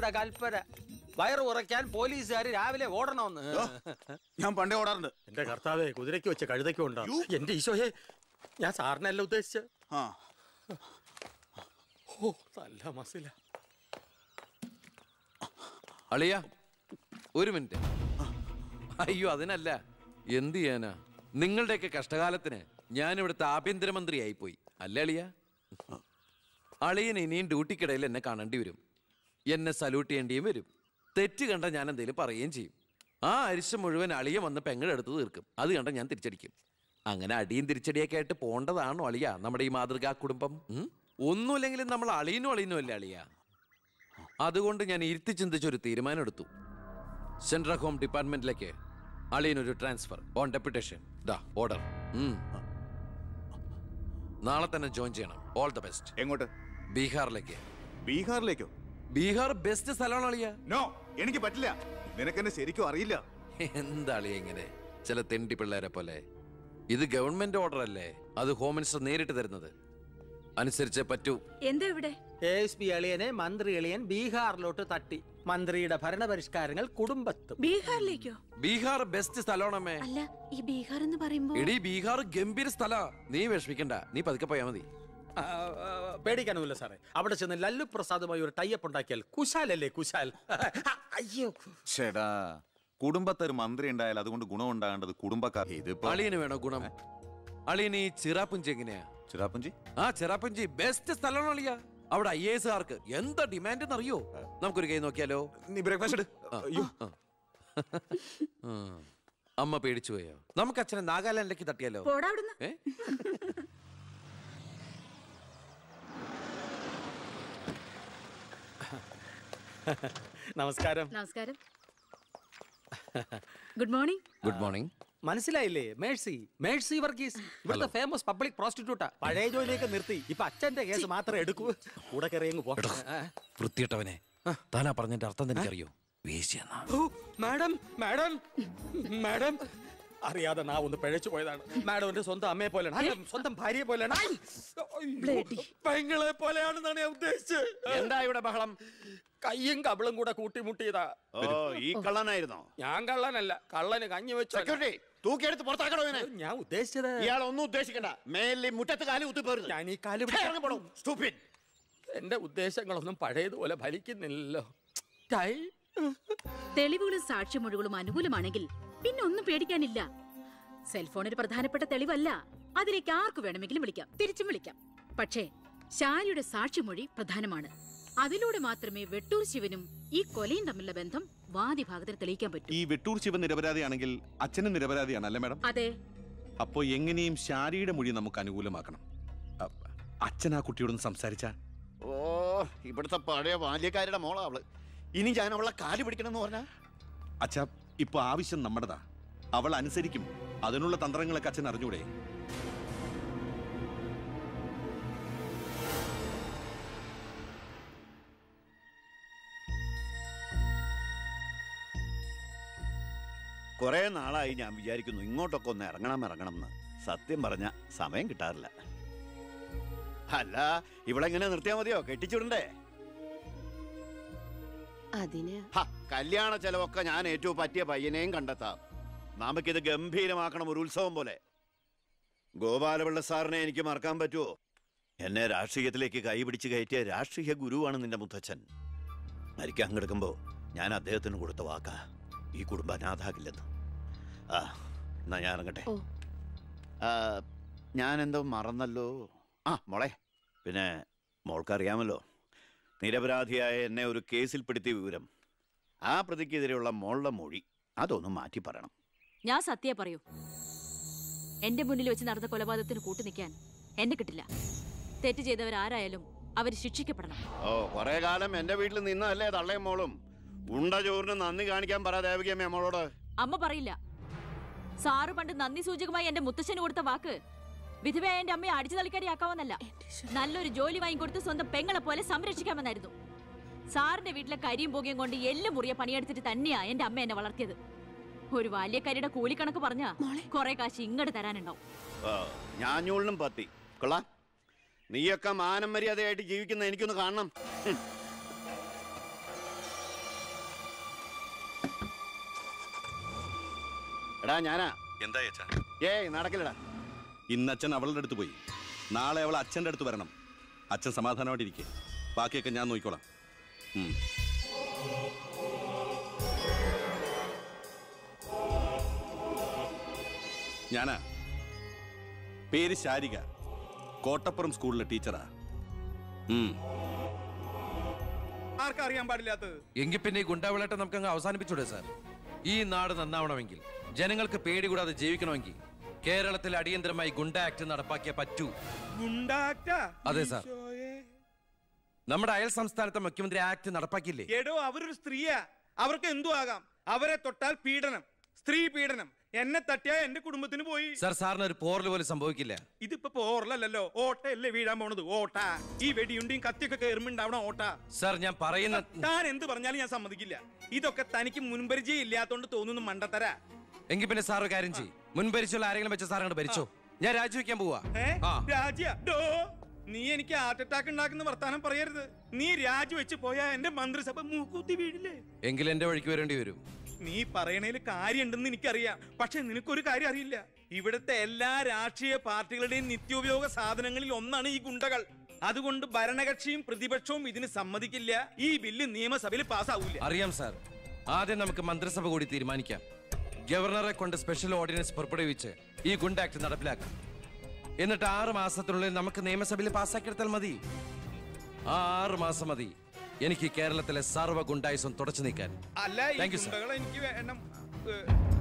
മന്ത്രിയുടെ കൽപ്പന വയറ് ഉറയ്ക്കാൻ പോലീസുകാർ രാവിലെ ഓടണമെന്ന് ഞാൻ പണ്ടേ ഓടാറുണ്ട് എന്റെ കർത്താവേ കുതിരയ്ക്ക് വെച്ച കഴുതയ്ക്കും ഉണ്ടോ എന്റെ ഈശോയെ ഞാൻ സാറിനല്ല ഉദ്ദേശിച്ച ആ ഓ നല്ല മസില അളിയ ഒരു മിനിറ്റ് അയ്യോ അതിനല്ല എന്ത് ചെയ്യാനാ നിങ്ങളുടെയൊക്കെ കഷ്ടകാലത്തിന് ഞാൻ ഇവിടുത്തെ ആഭ്യന്തരമന്ത്രിയായി പോയി അല്ലേ അളിയ അളിയൻ ഇനിയും ഡ്യൂട്ടിക്കിടയിൽ എന്നെ കാണേണ്ടി വരും എന്നെ സല്യൂട്ട് ചെയ്യേണ്ടിയും വരും തെറ്റ് കണ്ട ഞാൻ എന്തെങ്കിലും പറയുകയും ചെയ്യും ആ അരിശം മുഴുവൻ അളിയൻ വന്ന് പെങ്ങളെടുത്ത് തീർക്കും അത് കണ്ട ഞാൻ തിരിച്ചടിക്കും അങ്ങനെ അടിയും തിരിച്ചടിയൊക്കെ ആയിട്ട് പോണ്ടതാണോ അളിയ നമ്മുടെ ഈ മാതൃകാ കുടുംബം ഉം? ഒന്നുമില്ലെങ്കിലും നമ്മൾ അളിയനും അളിയനും അല്ലേ അളിയ അതുകൊണ്ട് ഞാൻ ഇരുത്തി ചിന്തിച്ചൊരു തീരുമാനം എടുത്തു സെൻട്രൽ ഹോം ഡിപ്പാർട്ട്മെന്റിലേക്ക് അളിയനൊരു ട്രാൻസ്ഫർ ഓൺ ഡെപ്യൂട്ടേഷൻ ദാ ഓർഡർ നാളെ തന്നെ ജോയിൻ ചെയ്യണം ഓൾ ദ ബെസ്റ്റ് എങ്ങോട്ട് ബീഹാറിലേക്ക് ബീഹാറിലേക്കോ ബീഹാർ ബെസ്റ്റ് സ്ഥലമാണ് അളിയ നോ എനിക്ക് പറ്റില്ല നിനക്കെന്നെ ശരിക്കും അറിയില്ല എന്താ അളിയ ഇങ്ങനെ ചില തെണ്ടി പിള്ളേരെ പോലെ ഇത് ഗവൺമെന്റ് ഓർഡർ അല്ലേ അത് ഹോം മിനിസ്റ്റർ നേരിട്ട് തരുന്നത് അനുസരിച്ചേ പറ്റൂ എന്താ ഇവിടെ എ എസ് പി അളിയനെ മന്ത്രി അളിയൻ ബീഹാറിലോട്ട് തട്ടി മന്ത്രിയുടെ ഭരണപരിഷ്കാരങ്ങൾ കുടുംബത്തും ബീഹാറിലേക്കോ ബീഹാർ ബെസ്റ്റ് സ്ഥലമാണമ്മേ അല്ല ഈ ബീഹാർ എന്ന് പറയുമ്പോ എടീ ബീഹാർ ഗംഭീര സ്ഥല നീ വിഷമിക്കണ്ട നീ പതുക്കെ പോയാ മതി ആ, ആ, പേടിക്കാനൊന്നുമില്ല സാറേ അവിടെ ചെന്ന് ലല്ലു പ്രസാദുമായി ഒരു ടൈപ്പ് ഉണ്ടാക്കിയാൽ കുശാലല്ലേ കുശാൽ അയ്യോ ചേടാ കുടുംബത്തെ ഒരു മന്ത്രി ഉണ്ടായാൽ അതുകൊണ്ട് ഗുണം ഉണ്ടാകേണ്ടത് കുടുംബക്കാർ ഇതിപ്പോ അളിയന് വേണോ ഗുണം അളിയന് ഈ ചിറാപ്പുഞ്ചി എങ്ങനെയാ ചിറാപ്പുഞ്ചി ആ ചിറാപ്പുഞ്ചി ബെസ്റ്റ് സ്ഥലമാണ് അളിയ അവിടെ ഐ എസ് ആർക്ക് എന്താ ഡിമാൻഡ് എന്നറിയോ നമുക്കൊരു കൈ നോക്കിയാലോ നീ ബ്രേക്ക്ഫാസ്റ്റ് അയ്യോ ആ. അമ്മ പേടിച്ചു പോയോ നമുക്ക് അച്ഛനെ നാഗാലാൻഡിലേക്ക് തട്ടിയാലോ പോടാ അവിടുന്ന് ഏ നമസ്കാരം നമസ്കാരം ഗുഡ് മോർണിംഗ് ഗുഡ് മോർണിംഗ് മനസ്സിലായില്ലേ മേഴ്സി മേഴ്സി വർഗീസ് ഇവിടുത്തെ ഫേമസ് പബ്ലിക് പ്രോസ്റ്റിറ്റ്യൂട്ടാ പഴയ ജോലിയൊക്കെ നിർത്തി ഇപ്പൊ അച്ഛന്റെ കേസ് മാത്രമേ എടുക്കൂ കൂടെ കയറിയങ്ങ് പോ ആ. വൃത്തിയിട്ടവനെ താനാ പറഞ്ഞതിന്റെ അർത്ഥം എനിക്കറിയോ വേശ്യെന്നാ ഓ, മാഡം മാഡം മാഡം അറിയാതെ നാ ഒന്ന് പിഴച്ചു പോയതാണ് മാഡം എന്റെ സ്വന്തം അമ്മയെ പോലെയാണ് അല്ല, സ്വന്തം ഭാര്യയെ പോലെയാണ് ഐ! അയ്യോ, പെങ്ങളെ പോലെയാണെന്നാണ് ഞാൻ ഉദ്ദേശിച്ചത് എന്താ ഇവിടെ ബഹളം കയ്യും കബളും കൂടെ കൂട്ടിമുട്ടിയതാ ഓ ഈ കള്ളനായിരുന്നോ ഞാൻ കള്ളനല്ല കള്ളന് കഞ്ഞി വെച്ചു സെക്യൂരിറ്റി തൂക്കിയെടുത്ത് പുറത്താക്കണോ ഇവനെ ഞാൻ ഉദ്ദേശിച്ചത് ഇയാൾ ഒന്നും ഉദ്ദേശിക്കണ്ട മേലിൽ മുറ്റത്ത് കാലി കുത്തിപ്പോരുത് ഞാൻ ഈ കാല് പിടിച്ച- ഇറങ്ങിപ്പോടോ stupid. എന്റെ ഉദ്ദേശങ്ങളൊന്നും പഴയതുപോലെ ഫലിക്കുന്നില്ലല്ലോ ടൈ. തെളിവുകളും സാക്ഷ്യമൊഴികളും അനുകൂലമാണെങ്കിൽ പിന്നെ ഒന്നും പേടിക്കാനില്ല സെൽഫോൺ ഒരു പ്രധാനപ്പെട്ട തെളിവല്ല അതിലേക്ക് ആർക്ക് വേണമെങ്കിലും വിളിക്കാം തിരിച്ചും വിളിക്കാം പക്ഷേ ശാരിയുടെ സാക്ഷിമൊഴി പ്രധാനമാണ് അതിലൂടെ മാത്രമേ വെട്ടൂർ ശിവനും ഈ കൊലയും തമ്മിലുള്ള ബന്ധം വാദിഭാഗത്തിന് തെളിയിക്കാൻ പറ്റൂ ഈ വെട്ടൂർ ശിവൻ നിരപരാധിയാണെങ്കിൽ അച്ഛനും നിരപരാധിയാണ് അല്ലേ മാഡം അതെ അപ്പോ എങ്ങനെയും ശാരിയുടെ മൊഴി നമുക്ക് അനുകൂലമാക്കണം അ- അച്ഛൻ ആ കുട്ടിയോടൊന്ന് സംസാരിച്ച ഓ ഇവിടുത്തെ പഴയ ബാല്യക്കാരുടെ മോളാ അവള് ഇനി ഞാൻ അവളെ കാല് പിടിക്കണമെന്ന് പറഞ്ഞാ അച്ഛ ഇപ്പൊ ആവശ്യം നമ്മുടെതാ അവൾ അനുസരിക്കും അതിനുള്ള തന്ത്രങ്ങളൊക്കെ അച്ഛൻ അറിഞ്ഞൂടെ കുറെ നാളായി ഞാൻ വിചാരിക്കുന്നു ഇങ്ങോട്ടൊക്കെ ഒന്ന് ഇറങ്ങണം ഇറങ്ങണം എന്ന് സത്യം പറഞ്ഞ സമയം കിട്ടാറില്ല അല്ല ഇവളെങ്ങനെ നിർത്തിയാ മതിയോ കെട്ടിച്ചിടണ്ടേ അതിന് ഹ, കല്യാണ ചെലവൊക്കെ ഞാൻ ഏറ്റവും പറ്റിയ പയ്യനെയും കണ്ടെത്താം നമുക്കിത് ഗംഭീരമാക്കണം ഒരു ഉത്സവം പോലെ ഗോപാലപിള്ള സാറിനെ എനിക്ക് മറക്കാൻ പറ്റുമോ എന്നെ രാഷ്ട്രീയത്തിലേക്ക് കൈപിടിച്ച് കയറ്റിയ രാഷ്ട്രീയ ഗുരുവാണ് നിന്റെ മുത്തച്ഛൻ മരിക്കാൻ കിടക്കുമ്പോ ഞാൻ അദ്ദേഹത്തിന് കൊടുത്ത വാക്കാ ഈ കുടുംബം അനാഥാകില്ലെന്ന് ആ എന്നാ ഞാൻ ഇറങ്ങട്ടെ ഓ. ആ, ഞാൻ എന്തോ മറന്നല്ലോ ആ മോളെ പിന്നെ മോൾക്കറിയാമല്ലോ നിരപരാധിയായ എന്നെ ഒരു കേസിൽപ്പെടുത്തിയ വിവരം ആ പ്രതിക്കെതിരെയുള്ള മോളുടെ മൊഴി അതൊന്ന് മാറ്റി പറയണം ഞാൻ സത്യ പറയൂ എന്റെ മുന്നിൽ വെച്ച് നടന്ന കൊലപാതകത്തിന് കൂട്ടു നിൽക്കാൻ എന്നെ കിട്ടില്ല തെറ്റ് ചെയ്തവരാരായാലും അവർ ശിക്ഷിക്കപ്പെടണം ഓ കുറെ കാലം എന്റെ വീട്ടിൽ നിന്നല്ലേ തള്ളയും മോളും ഉണ്ട ചോറിന് നന്ദി കാണിക്കാൻ പറ ദേവികമ്മ മോളോട് അമ്മ പറയില്ല സാറ് പണ്ട് നന്ദി സൂചകമായി എന്റെ മുത്തശ്ശന് കൊടുത്ത വാക്ക് വിധവയായ എന്റെ അമ്മയെ അടിച്ചു തളിക്കാരിയാക്കാമെന്നല്ല നല്ലൊരു ജോലി വാങ്ങിക്കൊടുത്ത് സ്വന്തം പെങ്ങളെ പോലെ സംരക്ഷിക്കാമെന്നായിരുന്നു സാറിന്റെ വീട്ടിലെ കരിയും പുകയും കൊണ്ട് എല്ലും മുറിയെ പണിയെടുത്തിട്ട് തന്നെയാ എന്റെ അമ്മ എന്നെ വളർത്തിയത് ഒരു ബാല്യക്കാരിയുടെ കൂലിക്കണക്ക് പറഞ്ഞാ കുറെ കാശ് ഇങ്ങോട്ട് തരാനുണ്ടാവും ഓ, ഞാഞ്ഞൂളിനും പത്തി കൊള്ളാം നീയൊക്കെ മാനം മര്യാദയായിട്ട് ജീവിക്കുന്ന എനിക്കൊന്ന് കാണണം ഹും. എടാ ഞാനാ എന്താ അച്ഛാ ഏയ് നടക്കില്ലടാ ഇന്ന് അച്ഛൻ അവളുടെ അടുത്ത് പോയി നാളെ അവൾ അച്ഛൻ്റെ അടുത്ത് വരണം അച്ഛൻ സമാധാനമായിട്ടിരിക്കെ ബാക്കിയൊക്കെ ഞാൻ നോക്കിക്കോളാം ഉം. ഞാനാ പേര് ശാരിക കോട്ടപ്പുറം സ്കൂളിലെ ടീച്ചറാ ഉം. ആർക്കറിയാൻ പാടില്ലാത്തത് എങ്കിൽ പിന്നെ ഈ ഗുണ്ടാവിളാട്ടം നമുക്ക് അങ്ങ് അവസാനിപ്പിച്ചൂടെ സാർ ഈ നാട് നന്നാവണമെങ്കിൽ ജനങ്ങൾക്ക് പേടി കൂടാതെ ജീവിക്കണമെങ്കിൽ കേരളത്തിൽ അടിയന്തരമായി ഗുണ്ട ആക്ട് നടപ്പാക്കിയേ പറ്റൂ ഗുണ്ടാക്റ്റാ അതെ, സാർ. ഈശോയെ. നമ്മുടെ അയൽ സംസ്ഥാനത്തെ മുഖ്യമന്ത്രി ആക്ട് നടപ്പാക്കിയില്ലേ എടോ അവരൊരു സ്ത്രീയാ അവർക്ക് എന്തു ആകാം അവരെ തൊട്ടാൽ പീഡനം സ്ത്രീ പീഡനം എന്നെ തട്ടിയാ എന്റെ കുടുംബത്തിന് പോയി സാർ സാറിന് ഒരു പോറൽ പോലും സംഭവിക്കില്ല ഇതിപ്പോ പോറലല്ലോ ഓട്ടയല്ലേ വീഴാൻ പോണത് ഓട്ട ഈ വെടിയുണ്ടിയും കത്തിയൊക്കെ കയറുമ്പോണ്ടാവണ ഓട്ട സാർ ഞാൻ പറയുന്ന താൻ എന്ത് പറഞ്ഞാലും ഞാൻ സമ്മതിക്കില്ല ഇതൊക്കെ തനിക്ക് മുൻപരിചയം ഇല്ലാത്തോണ്ട് തോന്നുന്നു മണ്ടത്തര എങ്കിൽ പിന്നെ സാർ ഒരു കാര്യം ചെയ്യും മുൻപരിച്ചുള്ള ആരെങ്കിലും വെച്ച സാർ അങ്ങോട്ട് ഭരിച്ചോ ഞാൻ രാജിവെക്കാൻ പോവാ ഏ ആ രാജ്യ ഡോ നീ എനിക്ക് ഹാർട്ട് അറ്റാക്ക് ഉണ്ടാക്കുന്ന വർത്താനം പറയരുത് നീ രാജി വെച്ച് പോയാ എന്റെ മന്ത്രിസഭ മൂക്കൂത്തി വീഴില്ലേ എങ്കിൽ എന്റെ വഴിക്ക് വരേണ്ടി വരും നീ പറയണേല് കാര്യമുണ്ടെന്ന് എനിക്കറിയാം പക്ഷെ നിനക്കൊരു കാര്യം അറിയില്ല ഇവിടുത്തെ എല്ലാ രാഷ്ട്രീയ പാർട്ടികളുടെയും നിത്യോപയോഗ സാധനങ്ങളിൽ ഒന്നാണ് ഈ ഗുണ്ടകൾ അതുകൊണ്ട് ഭരണകക്ഷിയും പ്രതിപക്ഷവും ഇതിന് സമ്മതിക്കില്ല ഈ ബില്ല് നിയമസഭയിൽ പാസ്സാവൂല അറിയാം സാർ ആദ്യം നമുക്ക് മന്ത്രിസഭ കൂടി തീരുമാനിക്കാം ഗവർണറെ കൊണ്ട് സ്പെഷ്യൽ ഓർഡിനൻസ് പുറപ്പെടുവിച്ച് ഈ ഗുണ്ട ആക്ട് നടപ്പിലാക്കാം എന്നിട്ട് ആറ് മാസത്തിനുള്ളിൽ നമുക്ക് നിയമസഭയിൽ പാസ്സാക്കിയെടുത്താൽ മതി ആ ആറ് മാസം മതി എനിക്ക് ഈ കേരളത്തിലെ സർവ്വ ഗുണ്ടായുസം തുടച്ചു നീക്കാൻ അല്ല ഈ Thank you, sir. ഗുണ്ടകളെ എനിക്ക് വേണം ഏ,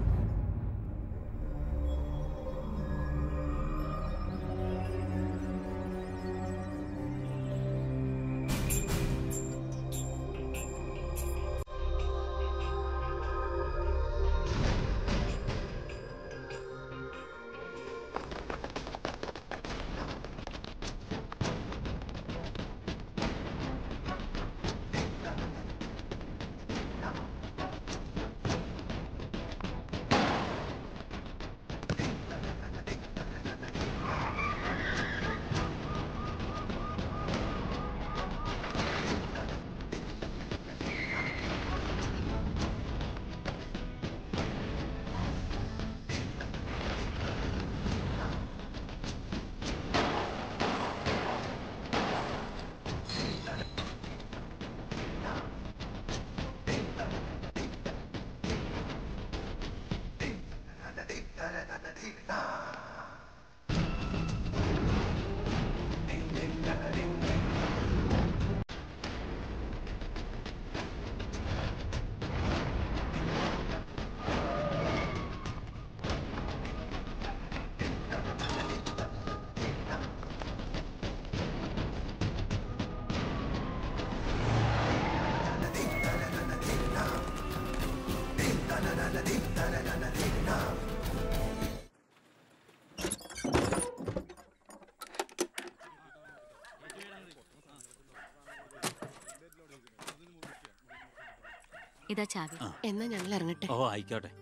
ഇതാ ചാവി എന്നാ ഞങ്ങൾ ഇറങ്ങട്ടെ ഓ ആയിക്കോട്ടെ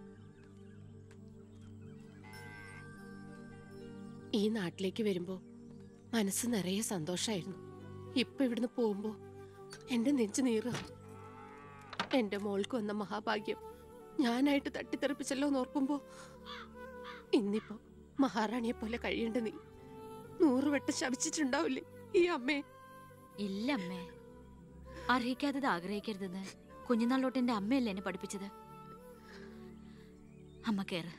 ഈ നാട്ടിലേക്ക് വരുമ്പോ മനസ്സ് നിറയെ സന്തോഷായിരുന്നു ഇപ്പൊ ഇവിടുന്ന് പോകുമ്പോ എന്റെ നെഞ്ചു നീറ എന്റെ മോൾക്ക് വന്ന മഹാഭാഗ്യം ഞാനായിട്ട് തട്ടിത്തെറിപ്പിച്ചല്ലോ എന്ന് ഓർക്കുമ്പോ ഇന്നിപ്പോ മഹാറാണിയെ പോലെ കഴിയേണ്ട നീ നൂറുവട്ടം ശപിച്ചിട്ടുണ്ടാവില്ലേ ഈ അമ്മേ ഇല്ല അമ്മേ അർഹിക്കാത്തത് ആഗ്രഹിക്കരുതെന്ന് കുഞ്ഞുനാളോട്ട് എന്റെ അമ്മയല്ലേ എന്നെ പഠിപ്പിച്ചത് അമ്മ കേറ്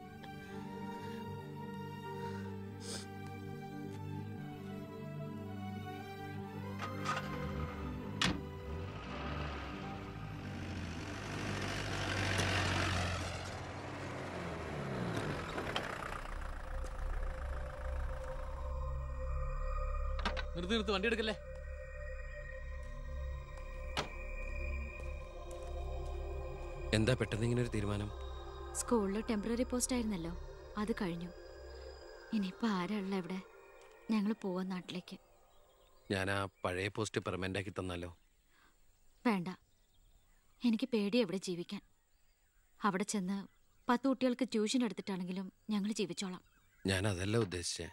നിർത്തി നിർത്ത് വണ്ടി എടുക്കല്ലേ എന്താ പെട്ടെന്ന് ഇങ്ങനെ ഒരു തീരുമാനം സ്കൂളിൽ ടെമ്പററി പോസ്റ്റ് ആയിരുന്നല്ലോ അത് കഴിഞ്ഞു ഇനിയിപ്പോ ആരാ ഉള്ള ഇവിടെ ഞങ്ങൾ പോവാ നാട്ടിലേക്ക് ഞാൻ ആ പഴയ പോസ്റ്റ് പെർമനന്റ് ആക്കി തന്നാലോ വേണ്ട എനിക്ക് പേടി എവിടെ ജീവിക്കാൻ അവിടെ ചെന്ന് പത്ത് കുട്ടികൾക്ക് ട്യൂഷൻ എടുത്തിട്ടാണെങ്കിലും ഞങ്ങൾ ജീവിച്ചോളാം ഞാൻ അതല്ല ഉദ്ദേശിച്ചേ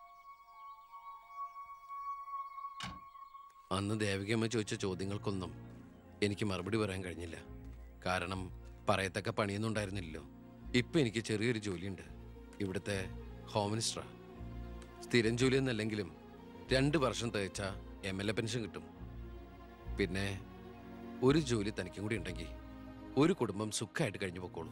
അന്ന് ദേവികമ്മ ചോദിച്ച ചോദ്യങ്ങൾക്കൊന്നും എനിക്ക് മറുപടി പറയാൻ കഴിഞ്ഞില്ല കാരണം പറയത്തക്ക പണിയൊന്നും ഉണ്ടായിരുന്നില്ലല്ലോ ഇപ്പൊ എനിക്ക് ചെറിയൊരു ജോലിയുണ്ട് ഇവിടുത്തെ ഹോം മിനിസ്റ്ററാ സ്ഥിരം ജോലി എന്നല്ലെങ്കിലും രണ്ട് വർഷം തേച്ച എം എൽ എ പെൻഷൻ കിട്ടും പിന്നെ ഒരു ജോലി തനിക്കും കൂടി ഉണ്ടെങ്കിൽ ഒരു കുടുംബം സുഖമായിട്ട് കഴിഞ്ഞു പൊക്കോളും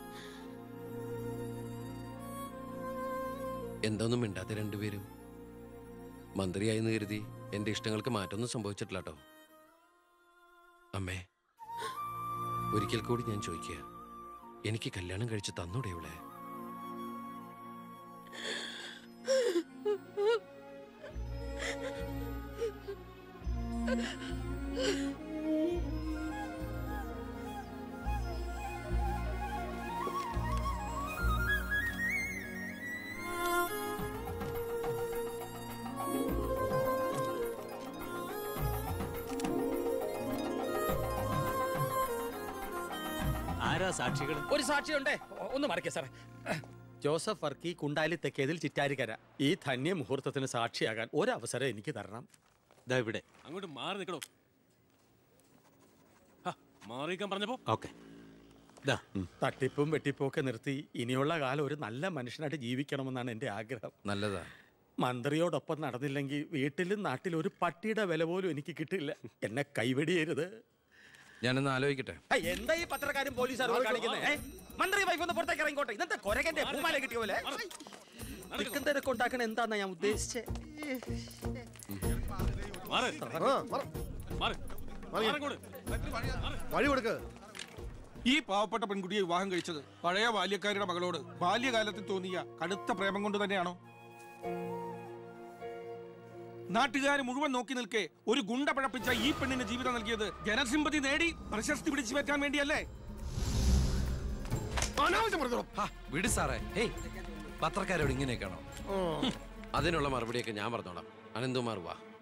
എന്തൊന്നും മിണ്ടാത്ത രണ്ടുപേരും മന്ത്രിയായെന്ന് കരുതി എന്റെ ഇഷ്ടങ്ങൾക്ക് മാറ്റമൊന്നും സംഭവിച്ചിട്ടില്ല കേട്ടോ അമ്മേ ഒരിക്കൽ കൂടി ഞാൻ ചോദിക്കുക എനിക്ക് കല്യാണം കഴിച്ച് തന്നൂടെ ഇവളെ ആരാ സാക്ഷികൾ ഒരു സാക്ഷിയുണ്ടേ ഒ- ഒന്ന് മറക്കേ സാറേ ജോസഫ് വർക്കി കുണ്ടാലി തെക്കേതിൽ ചിറ്റാരിക്കര ഈ ധന്യ മുഹൂർത്തത്തിന് സാക്ഷിയാകാൻ ഒരവസരം എനിക്ക് തരണം ദാ ഇവിടെ അങ്ങോട്ട് മാറി നിൽക്കണോ മാറിയിക്കാൻ പറഞ്ഞപ്പോ ഓക്കെ തട്ടിപ്പും വെട്ടിപ്പും ഒക്കെ നിർത്തി ഇനിയുള്ള കാലം ഒരു നല്ല മനുഷ്യനായിട്ട് ജീവിക്കണമെന്നാണ് എൻ്റെ ആഗ്രഹം നല്ലതാ മന്ത്രിയോടൊപ്പം നടന്നില്ലെങ്കിൽ വീട്ടിലും നാട്ടിലും ഒരു പട്ടിയുടെ വില പോലും എനിക്ക് കിട്ടില്ല എന്നെ കൈവെടിയരുത് ഞാനൊന്ന് ആലോചിക്കട്ടെ ഏയ്, എന്താ ഈ പത്രക്കാരും പോലീസുകാരും കാണിക്കുന്നത് ഏ? മന്ത്രി വൈഫ് ഒന്ന് പുറത്തേക്ക് ഇറങ്ങിക്കോട്ടെ ഇന്നത്തെ കൊരകന്റെ പൂമാല കിട്ടിയ പോലെ ചിക്കൻ തിരക്ക് ഉണ്ടാക്കണ എന്താന്നാ ഞാൻ ഉദ്ദേശിച്ചേ മാറ് മാറ് വഴി കൊടുക്ക് ഈ പാവപ്പെട്ട പെൺകുട്ടിയെ വിവാഹം കഴിച്ചത് പഴയ ബാല്യക്കാരുടെ മകളോട് ബാല്യകാലത്തിൽ തോന്നിയ കടുത്ത പ്രേമം കൊണ്ട് തന്നെയാണോ നാട്ടുകാർ മുഴുവൻ നോക്കി നിൽക്കെ ഒരു ഗുണ്ട പഴപ്പിച്ച ഈ പെണ്ണിന് ജീവിതം നൽകിയത് ജനസിമ്പതി നേടി പ്രശസ്തി പിടിച്ചു പറ്റാൻ വേണ്ടിയല്ലേ ഹാ, വിട് സാറേ ഹേയ് പത്രക്കാരോട് ഇങ്ങനെയൊക്കെയാണോ അതിനുള്ള മറുപടിയൊക്കെ ഞാൻ പറഞ്ഞോളാം അനന്തുമാർ വാ